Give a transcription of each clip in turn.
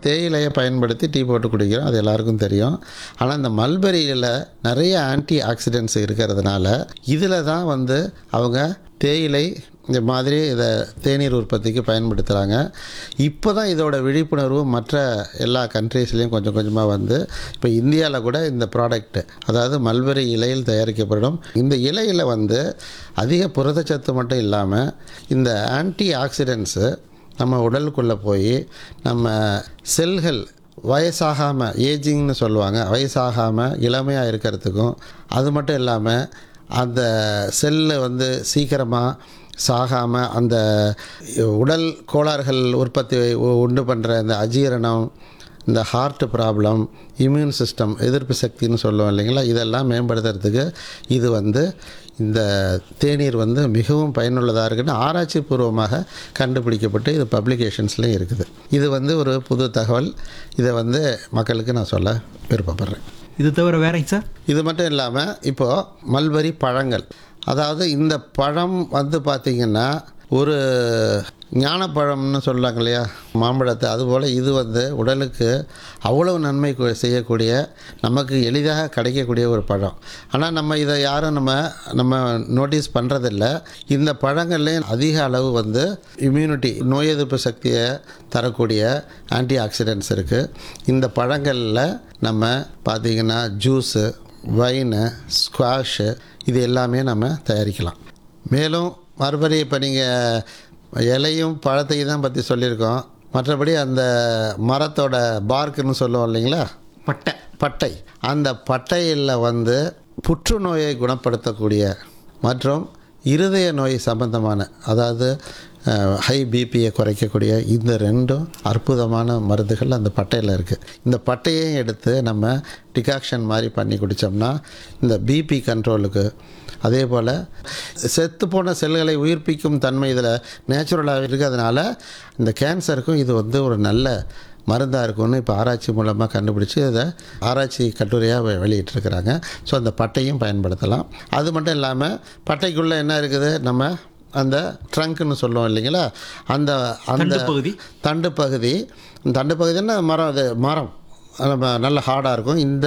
தேயிலையை பயன்படுத்தி டீ போட்டு குடிக்கிறோம் அது எல்லாருக்கும் தெரியும் ஆனால் இந்த மல்பெரியில் நிறைய ஆன்டி ஆக்சிடென்ட்ஸ் இருக்கிறதுனால இதில் தான் வந்து அவங்க தேயிலை இந்த மாதிரி இதை தேநீர் உற்பத்திக்கு பயன்படுத்துகிறாங்க இப்போ தான் இதோட விழிப்புணர்வு மற்ற எல்லா கண்ட்ரீஸ்லேயும் கொஞ்சம் கொஞ்சமாக வந்து இப்போ இந்தியாவில் கூட இந்த ப்ராடக்ட் அதாவது மல்பெரி இலையில் தயாரிக்கப்படும் இந்த இலையில் வந்து அதிக புரதச்சத்து மட்டும் இல்லாமல் இந்த ஆன்டி ஆக்சிடென்ட்ஸு நம்ம உடலுக்குள்ளே போய் நம்ம செல்கள் வயசாகாமல் ஏஜிங்னு சொல்லுவாங்க வயசாகாமல் இளமையாக இருக்கிறதுக்கும் அது மட்டும் இல்லாமல் அந்த செல்லு வந்து சீக்கிரமாக சாகாமல் அந்த உடல் கோளாறுகள் உற்பத்தி உ- உண்டு பண்ணுற இந்த அஜீரணம் இந்த ஹார்ட் ப்ராப்ளம் இம்யூன் சிஸ்டம் எதிர்ப்பு சக்தின்னு சொல்லுவோம் இல்லைங்களா இதெல்லாம் மேம்படுத்துறதுக்கு இது வந்து இந்த தேநீர் வந்து மிகவும் பயனுள்ளதாக இருக்குன்னு ஆராய்ச்சி பூர்வமாக கண்டுபிடிக்கப்பட்டு இது பப்ளிகேஷன்ஸ்லேயும் இருக்குது இது வந்து ஒரு புது தகவல் இதை வந்து மக்களுக்கு நான் சொல்ல விருப்பப்படுறேன் இது தவிர வேறங்க சார் இது மட்டும் இல்லாமல் இப்போது மல்பரி பழங்கள் அதாவது இந்த பழம் வந்து பார்த்திங்கன்னா ஒரு ஞானப்பழம்னு சொல்லுவாங்க இல்லையா மாம்பழத்தை அதுபோல் இது வந்து உடலுக்கு அவ்வளவு நன்மை கு- செய்யக்கூடிய நமக்கு எளிதாக கிடைக்கக்கூடிய ஒரு பழம் ஆனால் நம்ம இதை யாரும் நம்ம நம்ம நோட்டீஸ் பண்ணுறதில்ல இந்த பழங்கள்லேயே அதிக அளவு வந்து இம்யூனிட்டி நோய் எதிர்ப்பு சக்தியை தரக்கூடிய ஆன்டி ஆக்சிடென்ட்ஸ் இருக்குது இந்த பழங்களில் நம்ம பார்த்திங்கன்னா ஜூஸு வைனு ஸ்குவாஷு இது எல்லாமே நம்ம தயாரிக்கலாம் மேலும் மறுபடியும் இப்போ நீங்கள் இலையும் பழத்தையும் தான் பற்றி சொல்லியிருக்கோம் மற்றபடி அந்த மரத்தோட பார்க்குன்னு சொல்லுவோம் இல்லைங்களா பட்டை பட்டை அந்த பட்டையில் வந்து புற்றுநோயை குணப்படுத்தக்கூடிய மற்றும் இருதய நோய் சம்பந்தமான அதாவது ஹை பிபியை குறைக்கக்கூடிய இந்த ரெண்டும் அற்புதமான மருந்துகள் அந்த பட்டையில் இருக்குது இந்த பட்டையையும் எடுத்து நம்ம டிகாக்ஷன் மாதிரி பண்ணி குடித்தோம்னா இந்த பிபி கண்ட்ரோலுக்கு அதே போல் செத்துப்போன செல்களை உயிர்ப்பிக்கும் தன்மை இதில் நேச்சுரலாக இருக்கிறதுனால இந்த கேன்சருக்கும் இது வந்து ஒரு நல்ல மருந்தாக இருக்கும்னு இப்போ ஆராய்ச்சி மூலமாக கண்டுபிடிச்சி அதை ஆராய்ச்சி கட்டுரையாக வெளியிட்டிருக்கிறாங்க ஸோ அந்த பட்டையும் பயன்படுத்தலாம் அது மட்டும் இல்லாமல் பட்டைக்குள்ளே என்ன இருக்குது நம்ம அந்த ட்ரங்க்னு சொல்லுவோம் இல்லைங்களா அந்த அந்த தண்டு பகுதி. தண்டு பகுதி தண்டு பகுதின்னா மரம் அது மரம் நம்ம நல்ல ஹார்டாக இருக்கும் இந்த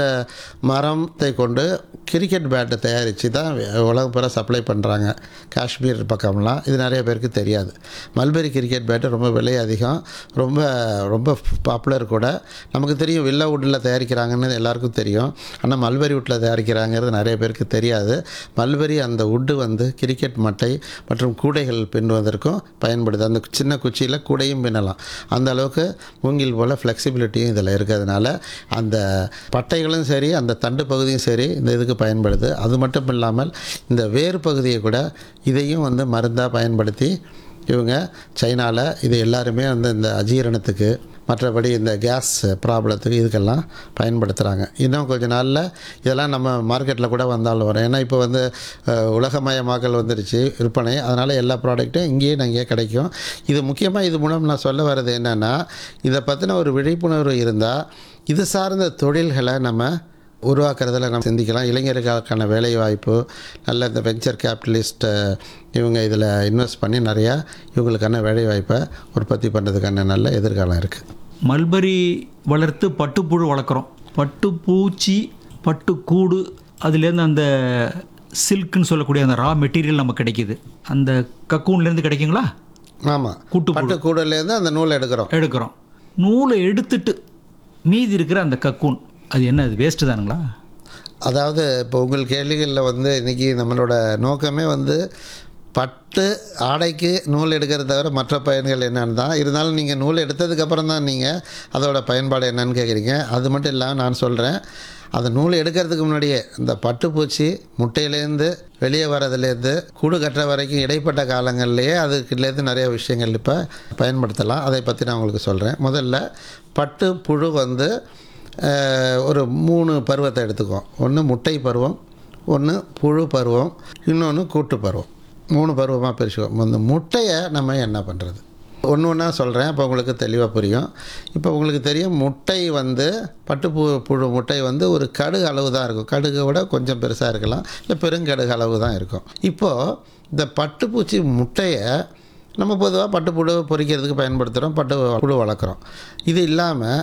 மரத்தை கொண்டு கிரிக்கெட் பேட்டை தயாரித்து தான் உலகம் பூரா சப்ளை பண்ணுறாங்க காஷ்மீர் பக்கம்லாம் இது நிறைய பேருக்கு தெரியாது மல்பெரி கிரிக்கெட் பேட்டு ரொம்ப விலை அதிகம் ரொம்ப ரொம்ப பாப்புலர் கூட நமக்கு தெரியும் வில்லா வுட்டில் தயாரிக்கிறாங்கன்னு எல்லாருக்கும் தெரியும் ஆனால் மல்பெரி வுட்டில் தயாரிக்கிறாங்கிறது நிறைய பேருக்கு தெரியாது மல்பெரி அந்த வுட்டு வந்து கிரிக்கெட் மட்டை மற்றும் கூடைகள் பின்னுவதற்கும் பயன்படுது அந்த சின்ன குச்சியில் கூடையும் பின்னலாம் அந்த அளவுக்கு மூங்கில் போல் ஃப்ளெக்சிபிலிட்டியும் இதில் இருக்கிறதுனால அந்த பட்டைகளும் சரி அந்த தண்டு பகுதியும் சரி இந்த இதுக்கு பயன்படுது அது மட்டும் இல்லாமல் இந்த வேர் பகுதியை கூட இதையும் வந்து மருந்தாக பயன்படுத்தி இவங்க சைனாவில் இது எல்லாருமே வந்து இந்த அஜீரணத்துக்கு மற்றபடி இந்த கேஸ் ப்ராப்ளத்துக்கு இதுக்கெல்லாம் பயன்படுத்துகிறாங்க இன்னும் கொஞ்ச நாளில் இதெல்லாம் நம்ம மார்க்கெட்டில் கூட வந்தாலும் வரும் ஏன்னா இப்போ வந்து அஹ், உலகமயமாக்கல் வந்துருச்சு விற்பனை அதனால் எல்லா ப்ராடக்ட்டும் இங்கேயே இங்கேயே கிடைக்கும் இது முக்கியமாக இது மூலம் நான் சொல்ல வர்றது என்னென்னா இதை பற்றின ஒரு விழிப்புணர்வு இருந்தால் இது சார்ந்த தொழில்களை நம்ம உருவாக்குறதுல நம்ம சிந்திக்கலாம் இளைஞர்களுக்கான வேலை வாய்ப்பு நல்ல இந்த வெஞ்சர் கேபிட்டலிஸ்ட் இவங்க இதில் இன்வெஸ்ட் பண்ணி நிறையா இவங்களுக்கான வேலை வாய்ப்பை உற்பத்தி பண்ணுறதுக்கான நல்ல எதிர்காலம் இருக்குது மல்பரி வளர்த்து பட்டுப்புழு வளர்க்குறோம் பட்டுப்பூச்சி பட்டுக்கூடு அதுலேருந்து அந்த சில்க்குன்னு சொல்லக்கூடிய அந்த ரா மெட்டீரியல் நமக்கு கிடைக்குது அந்த கக்கூன்லேருந்து கிடைக்குங்களா ஆமாம் கூட்டுப்புழு. பட்டு கூடலேருந்து அந்த நூல் எடுக்கிறோம் எடுக்கிறோம் நூலை எடுத்துட்டு மீதி இருக்கிற அந்த கக்கூன் அது என்ன அது வேஸ்ட்டு தானுங்களா அதாவது இப்போ உங்கள் கேள்விகளில் வந்து இன்றைக்கி நம்மளோட நோக்கமே வந்து பட்டு ஆடைக்கு நூல் எடுக்கிறத தவிர மற்ற பயன்கள் என்னன்னு தான் இருந்தாலும் நீங்கள் நூல் எடுத்ததுக்கப்புறம் தான் நீங்கள் அதோட பயன்பாடு என்னன்னு கேட்குறீங்க அது மட்டும் இல்லாமல் நான் சொல்கிறேன் அந்த நூல் எடுக்கிறதுக்கு முன்னாடியே இந்த பட்டுப்பூச்சி முட்டையிலேருந்து வெளியே வர்றதுலேருந்து கூடு கட்டுற வரைக்கும் இடைப்பட்ட காலங்கள்லேயே அதுக்குலேருந்து நிறைய விஷயங்கள் இப்போ பயன்படுத்தலாம் அதை பற்றி நான் உங்களுக்கு சொல்கிறேன் முதல்ல பட்டு புழு வந்து அஹ், ஒரு மூணு பருவத்தை எடுத்துக்குவோம் ஒன்று முட்டை பருவம் ஒன்று புழு பருவம் இன்னொன்று கூட்டு பருவம் மூணு பருவமாக பிரிச்சுக்குவோம் இந்த முட்டையை நம்ம என்ன பண்ணுறது ஒன்று ஒன்றா சொல்கிறேன் அப்போ உங்களுக்கு தெளிவாக புரியும் இப்போ உங்களுக்கு தெரியும் முட்டை வந்து பட்டுப்பூ புழு முட்டை வந்து ஒரு கடுகு அளவு தான் இருக்கும் கடுகை விட கொஞ்சம் பெருசாக இருக்கலாம் இல்லை பெருங்கடுகு அளவு தான் இருக்கும் இப்போது இந்த பட்டுப்பூச்சி முட்டையை நம்ம பொதுவாக பட்டுப்புழு பொரிக்கிறதுக்கு பயன்படுத்துகிறோம் பட்டு புழு வளர்க்குறோம் இது இல்லாமல்